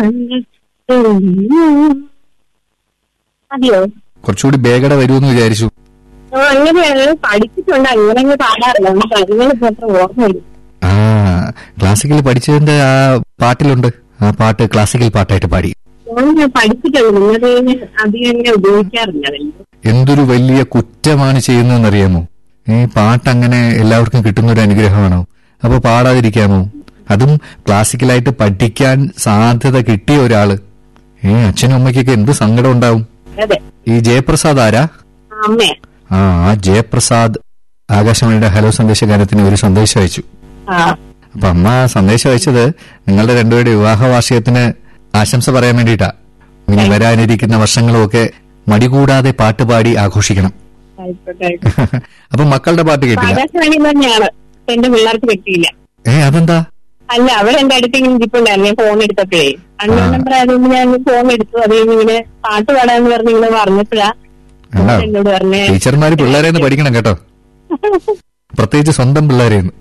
അതെയോ കുറച്ചുകൂടി വേഗത വരുമെന്ന് വിചാരിച്ചു ആ, അങ്ങനെയാണ് പഠിച്ചിട്ടുണ്ട് അങ്ങനെ അങ്ങ് പാടാറില്ല നമ്മൾ കാര്യങ്ങൾ മാത്രം ഓർമ്മയില്ല ആ ക്ലാസിക്കൽ പഠിച്ചതിന്റെ ആ പാട്ടിലുണ്ട് ആ പാട്ട് ക്ലാസിക്കൽ പാട്ടായിട്ട് പാടി ഞാൻ പഠിച്ചിട്ടുണ്ട് നിന്നത് അധികം അങ്ങനെ ഉപയോഗിക്കാറില്ല അതല്ലേ എന്തൊരു വലിയ കുറ്റമാണ് ചെയ്യുന്നതെന്നറിയാമോ ഈ പാട്ട് അങ്ങനെ എല്ലാവർക്കും കിട്ടുന്ന ഒരു അനുഗ്രഹമാണോ അപ്പൊ പാടാതിരിക്കാമോ അതും ക്ലാസിക്കലായിട്ട് പഠിക്കാൻ സാധ്യത കിട്ടിയ ഒരാള് ഏ അച്ഛനും അമ്മയ്ക്കൊക്കെ എന്ത് സങ്കടം ഉണ്ടാവും അതെ ഈ ജയപ്രസാദ് ആരാ ആ, അമ്മേ ആ ആ ജയപ്രസാദ് ആകാശവാണിയുടെ ഹലോ സന്ദേശ ഗാനത്തിന് ഒരു സന്ദേശം അയച്ചു ആ അപ്പൊ അമ്മ സന്ദേശം അയച്ചത് നിങ്ങളുടെ രണ്ടുപേരുടെ വിവാഹ വാർഷികത്തിന് ആശംസ പറയാൻ വേണ്ടിയിട്ടാ ഇനി വരാനിരിക്കുന്ന വർഷങ്ങളുമൊക്കെ മടികൂടാതെ പാട്ട് പാടി ആഘോഷിക്കണം ആയിക്കോട്ടെ ആയിക്കോട്ടെ. അപ്പൊ മക്കളുടെ പാട്ട് കേട്ടില്ല ആകാശവാണി തന്നെയാണ് എന്റെ പിള്ളേർക്ക് പറ്റിയില്ല ഏ അതെന്താ അല്ല അവർ എന്റെ അടുത്ത് ഇങ്ങനെ ഇരിപ്പുണ്ടായിരുന്നു ഞാൻ ഫോൺ എടുത്തപ്പോഴേ അണ്ണൻ ആ. നമ്പർ ആയതുകൊണ്ട് ഞാൻ ഫോൺ എടുത്തു അത് കഴിഞ്ഞ് ഇങ്ങനെ പാട്ട് പാടാന്ന് പറഞ്ഞ് ഇങ്ങനെ പറഞ്ഞപ്പോഴാ ആണോ? എന്നോട് പറഞ്ഞേ ടീച്ചർമാര് പിള്ളേരെ പഠിക്കണം കേട്ടോ പ്രത്യേകിച്ച് സ്വന്തം പിള്ളേരെന്ന്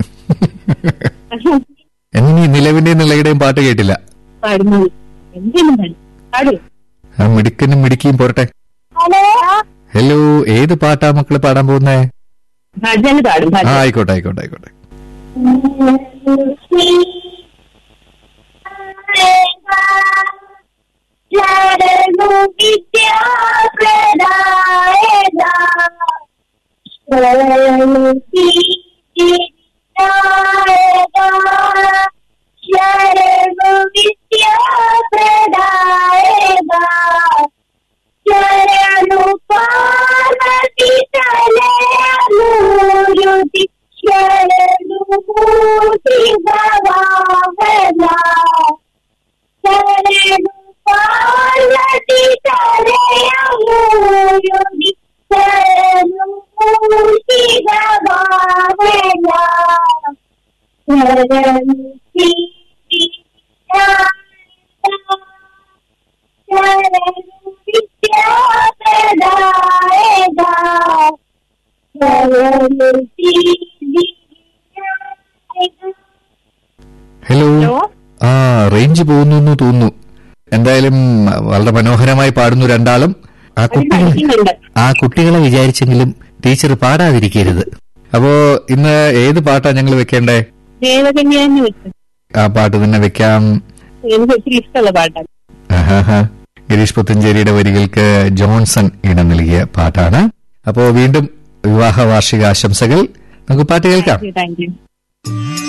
എന്നീ നിലവിന്റെയും നിലയുടെയും പാട്ട് കേട്ടില്ല പാടുന്നത് എന്തെങ്കിലും പാടും പാടൂ ആ മിടുക്കനും മിടുക്കിയും പോരട്ടെ ഹലോ ഹലോ ഏത് പാട്ടാ മക്കള് പാടാൻ പോകുന്നേ ഭജന പാടും ആ ഭജന ആയിക്കോട്ടെ ആയിക്കോട്ടെ ആയിക്കോട്ടെ ശരണു പാർവതി തലൂരുതി ശരണു മൂർത്തി ഭവാഹന ശരണു പാർവതി തലയൂരുതി ശരണു മൂർത്തി ഭവാഹന ശരണു ശ്രീ ഹലോ ഹലോ ആ റേഞ്ച് പോകുന്നു എന്ന് തോന്നുന്നു എന്തായാലും വളരെ മനോഹരമായി പാടുന്നു രണ്ടാളും ആ കുട്ടികൾ പഠിക്കുന്നുണ്ട് ആ കുട്ടികളെ വിചാരിച്ചെങ്കിലും ടീച്ചർ പാടാതിരിക്കരുത് അപ്പോ ഇന്ന് ഏത് പാട്ടാ ഞങ്ങൾ വെക്കേണ്ടേ ദേവകന്യാന്ന് വെച്ചു ആ പാട്ട് തന്നെ വെക്കാം എനിക്ക് ഒത്തിരി ഇഷ്ടമുള്ള പാട്ടാണ് ആഹാഹാ. ഗിരീഷ് പുത്തഞ്ചേരിയുടെ വരികൾക്ക് ജോൺസൺ ഇടം നൽകിയ പാട്ടാണ് അപ്പോ വീണ്ടും വിവാഹ വാർഷിക ആശംസകൾ നമുക്ക് പാട്ട് കേൾക്കാം താങ്ക് യു